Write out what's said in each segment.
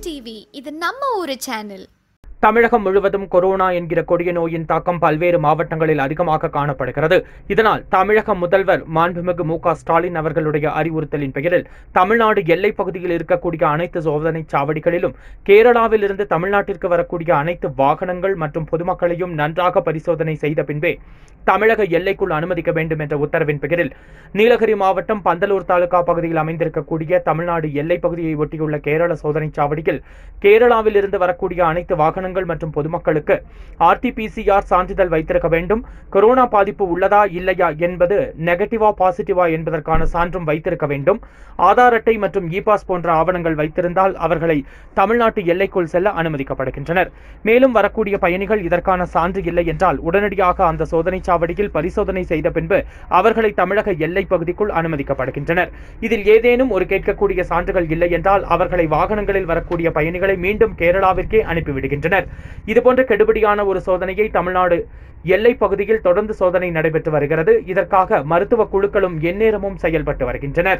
TV இது நம்ம ஊரு சேனல் தமிழகம் முழுவதும் கொரோனா என்கிற கொடிய நோயின் தாக்கம் பல்வேறு மாவட்டங்களில் அதிகமாக காணப்படுகிறது இதனால் தமிழக முதல்வர் மாண்புமிகு மு க ஸ்டாலின் அவர்களுடைய அறிவுறுத்தலின் பெயரில் தமிழ்நாடு எல்லைப் பகுதியில் இருக்கக்கூடிய அனைத்து சோதனை சாவடிகளிலும் கேரளாவில் இருந்து தமிழ்நாட்டிற்கு வரக்கூடிய அனைத்து வாகனங்கள் மற்றும் பொதுமக்களையும் நன்றாக பரிசோதனை செய்த பின்பே தமிழக எல்லைக்குள் அனுமதிக்க வேண்டும் என்ற உத்தரவின் பெயரில் நீலகிரி மாவட்டம் பந்தலூர் தாலுகா பகுதியில் அமைந்திருக்கக்கூடிய தமிழ்நாடு எல்லைப் பகுதியை ஒட்டியுள்ள கேரள சோதனைச் சாவடியில் கேரளாவில் இருந்து வரக்கூடிய அனைத்து வாகனங்கள் மற்றும் பொதுமக்களுக்கு ஆர்டிபிசிஆர் சான்றிதழ் வைத்திருக்க வேண்டும் கொரோனா பாதிப்பு உள்ளதா இல்லையா என்பது நெகட்டிவா பாசிட்டிவா என்பதற்கான சான்றும் வைத்திருக்க வேண்டும் ஆதார் அட்டை மற்றும் இ பாஸ் போன்ற ஆவணங்கள் வைத்திருந்தால் அவர்களை தமிழ்நாட்டு எல்லைக்குள் செல்ல அனுமதிக்கப்படுகின்றனர் மேலும் வரக்கூடிய பயணிகள் இதற்கான சான்று இல்லை என்றால் உடனடியாக அந்த சோதனைச் சாவடியில் பரிசோதனை செய்த பின்பு அவர்களை தமிழக எல்லைப் பகுதிக்குள் அனுமதிக்கப்படுகின்றனர் இதில் ஏதேனும் ஒரு கேட்கக்கூடிய சான்றுகள் இல்லை என்றால் அவர்களை வாகனங்களில் வரக்கூடிய பயணிகளை மீண்டும் கேரளாவிற்கே அனுப்பிவிடுகின்றனர் இதுபோன்ற கெடுபிடியான ஒரு சோதனையை தமிழ்நாடு எல்லைப் பகுதியில் தொடர்ந்து சோதனை நடைபெற்று வருகிறது இதற்காக மருத்துவ குழுக்களும் எந்நேரமும் செயல்பட்டு வருகின்றனர்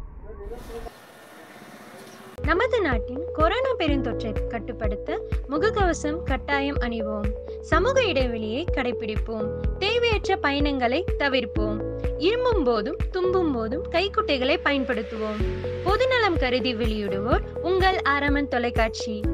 நமது நாட்டின் கொரோனா பெருந்தொற்றை கட்டுப்படுத்த முகக்கவசம் கட்டாயம் அணிவோம் சமூக இடைவெளியை கடைபிடிப்போம் தேவையற்ற பயணங்களை தவிர்ப்போம் இருமும் போதும் தும்பும் போதும் கைக்குட்டைகளை பயன்படுத்துவோம் பொதுநலம் கருதி வெளியிடுவோர் உங்கள் ஆரமன் தொலைக்காட்சி